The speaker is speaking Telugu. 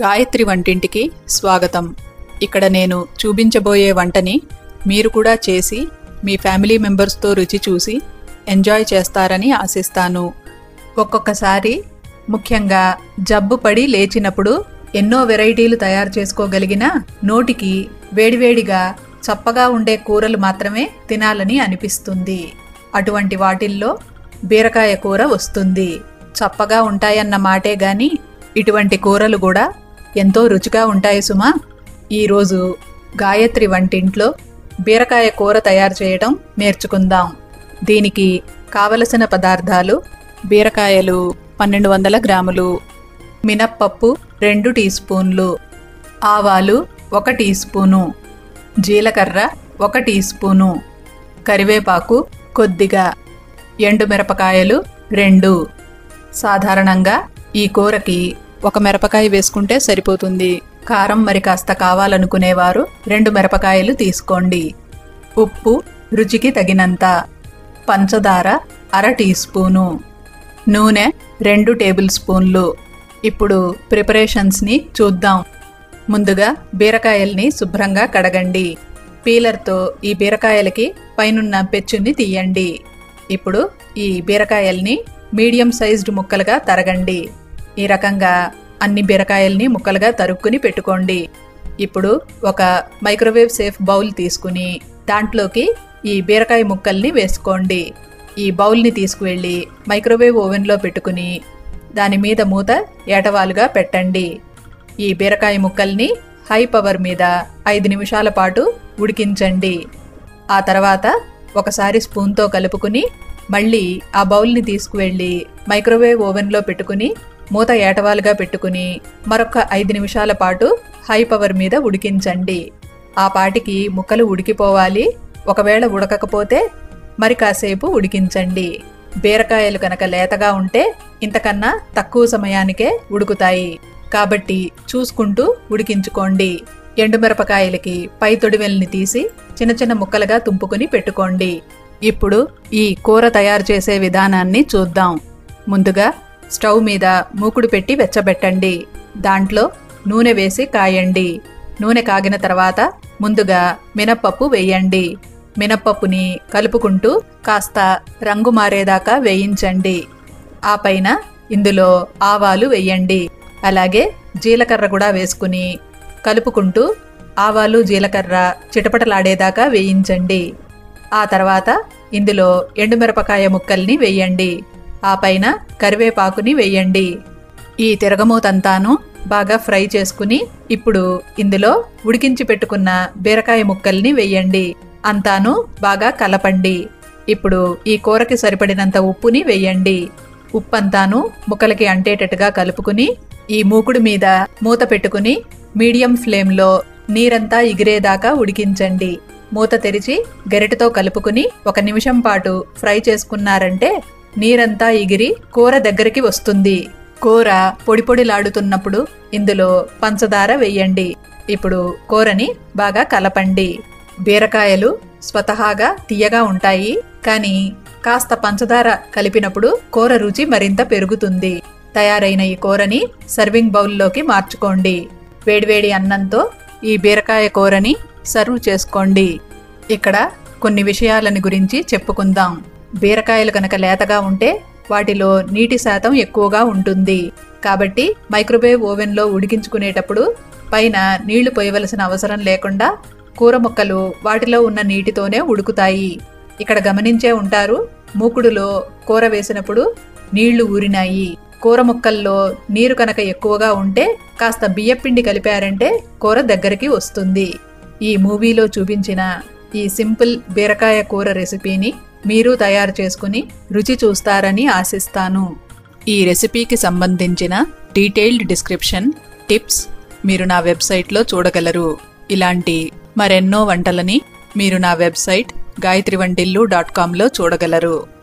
గాయత్రి వంటింటికి స్వాగతం ఇక్కడ నేను చూపించబోయే వంటని మీరు కూడా చేసి మీ ఫ్యామిలీ మెంబర్స్తో రుచి చూసి ఎంజాయ్ చేస్తారని ఆశిస్తాను ఒక్కొక్కసారి ముఖ్యంగా జబ్బు పడి లేచినప్పుడు ఎన్నో వెరైటీలు తయారు చేసుకోగలిగిన నోటికి వేడివేడిగా చప్పగా ఉండే కూరలు మాత్రమే తినాలని అనిపిస్తుంది అటువంటి వాటిల్లో బీరకాయ కూర వస్తుంది చప్పగా ఉంటాయన్న మాటే గాని ఇటువంటి కూరలు కూడా ఎంతో రుచిగా ఉంటాయి సుమా ఈరోజు గాయత్రి వంటింట్లో బీరకాయ కూర తయారు చేయడం నేర్చుకుందాం దీనికి కావలసిన పదార్థాలు బీరకాయలు పన్నెండు వందల గ్రాములు మినప్పప్పు రెండు టీ స్పూన్లు ఆవాలు ఒక టీ స్పూను జీలకర్ర ఒక టీ స్పూను కరివేపాకు కొద్దిగా ఎండుమిరపకాయలు రెండు సాధారణంగా ఈ కూరకి ఒక మిరపకాయ వేసుకుంటే సరిపోతుంది కారం మరి కాస్త కావాలనుకునేవారు రెండు మిరపకాయలు తీసుకోండి ఉప్పు రుచికి తగినంత పంచదార అర టీ స్పూను నూనె రెండు టేబుల్ స్పూన్లు ఇప్పుడు ప్రిపరేషన్స్ని చూద్దాం ముందుగా బీరకాయల్ని శుభ్రంగా కడగండి పీలర్తో ఈ బీరకాయలకి పైనున్న పెచ్చుని తీయండి ఇప్పుడు ఈ బీరకాయల్ని మీడియం సైజ్డ్ ముక్కలుగా తరగండి ఈ రకంగా అన్ని బీరకాయల్ని ముక్కలుగా తరుక్కుని పెట్టుకోండి ఇప్పుడు ఒక మైక్రోవేవ్ సేఫ్ బౌల్ తీసుకుని దాంట్లోకి ఈ బీరకాయ ముక్కల్ని వేసుకోండి ఈ బౌల్ని తీసుకువెళ్ళి మైక్రోవేవ్ ఓవెన్లో పెట్టుకుని దాని మీద మూత ఏటవాలుగా పెట్టండి ఈ బీరకాయ ముక్కల్ని హై పవర్ మీద ఐదు నిమిషాల పాటు ఉడికించండి ఆ తర్వాత ఒకసారి స్పూన్తో కలుపుకుని మళ్ళీ ఆ బౌల్ని తీసుకువెళ్ళి మైక్రోవేవ్ ఓవెన్లో పెట్టుకుని మూత ఏటవాలుగా పెట్టుకుని మరొక ఐదు నిమిషాల పాటు హై పవర్ మీద ఉడికించండి ఆ పాటికి ముక్కలు ఉడికిపోవాలి ఒకవేళ ఉడకకపోతే మరి కాసేపు ఉడికించండి బీరకాయలు కనుక లేతగా ఉంటే ఇంతకన్నా తక్కువ సమయానికే ఉడుకుతాయి కాబట్టి చూసుకుంటూ ఉడికించుకోండి ఎండుమిరపకాయలకి పై తొడివెల్ని తీసి చిన్న చిన్న ముక్కలుగా తుంపుకుని పెట్టుకోండి ఇప్పుడు ఈ కూర తయారు చేసే విధానాన్ని చూద్దాం ముందుగా స్టవ్ మీద మూకుడు పెట్టి వెచ్చబెట్టండి దాంట్లో నూనె వేసి కాయండి నూనె కాగిన తర్వాత ముందుగా మినప్పప్పు వేయండి మినప్పప్పుని కలుపుకుంటూ కాస్త రంగు మారేదాకా వేయించండి ఆ పైన ఇందులో ఆవాలు వేయండి అలాగే జీలకర్ర కూడా వేసుకుని కలుపుకుంటూ ఆవాలు జీలకర్ర చిటపటలాడేదాకా వేయించండి ఆ తర్వాత ఇందులో ఎండుమిరపకాయ ముక్కల్ని వేయండి ఆ పైన కరివేపాకుని వేయండి ఈ తిరగమూతంతాను బాగా ఫ్రై చేసుకుని ఇప్పుడు ఇందులో ఉడికించి పెట్టుకున్న బీరకాయ ముక్కల్ని వేయండి అంతాను బాగా కలపండి ఇప్పుడు ఈ కూరకి సరిపడినంత ఉప్పుని వేయండి ఉప్పంతాను ముక్కలకి అంటేటట్టుగా కలుపుకుని ఈ మూకుడు మీద మూత పెట్టుకుని మీడియం ఫ్లేమ్లో నీరంతా ఎగిరేదాకా ఉడికించండి మూత తెరిచి గరిటతో కలుపుకుని ఒక నిమిషం పాటు ఫ్రై చేసుకున్నారంటే నీరంతా ఎగిరి కూర దగ్గరికి వస్తుంది కూర పొడి పొడిలాడుతున్నప్పుడు ఇందులో పంచదార వెయ్యండి ఇప్పుడు కూరని బాగా కలపండి బీరకాయలు స్వతహాగా తీయగా ఉంటాయి కానీ కాస్త పంచదార కలిపినప్పుడు కూర రుచి మరింత పెరుగుతుంది తయారైన ఈ కూరని సర్వింగ్ బౌల్లోకి మార్చుకోండి వేడివేడి అన్నంతో ఈ బీరకాయ కూరని సర్వ్ చేసుకోండి ఇక్కడ కొన్ని విషయాలని గురించి చెప్పుకుందాం బీరకాయలు కనుక లేతగా ఉంటే వాటిలో నీటి శాతం ఎక్కువగా ఉంటుంది కాబట్టి మైక్రోవేవ్ ఓవెన్లో ఉడికించుకునేటప్పుడు పైన నీళ్లు పోయవలసిన అవసరం లేకుండా కూర ముక్కలు వాటిలో ఉన్న నీటితోనే ఉడుకుతాయి ఇక్కడ గమనించే ఉంటారు మూకుడులో కూర వేసినప్పుడు నీళ్లు ఊరినాయి కూర ముక్కల్లో నీరు కనుక ఎక్కువగా ఉంటే కాస్త బియ్యపిండి కలిపారంటే కూర దగ్గరికి వస్తుంది ఈ మూవీలో చూపించిన ఈ సింపుల్ బీరకాయ కూర రెసిపీని మీరు తయారు చేసుకుని రుచి చూస్తారని ఆశిస్తాను ఈ రెసిపీకి సంబంధించిన డీటెయిల్డ్ డిస్క్రిప్షన్ టిప్స్ మీరు నా వెబ్సైట్లో చూడగలరు ఇలాంటి మరెన్నో వంటలని మీరు నా వెబ్సైట్ గాయత్రి వంటిల్లు డాట్ కామ్లో చూడగలరు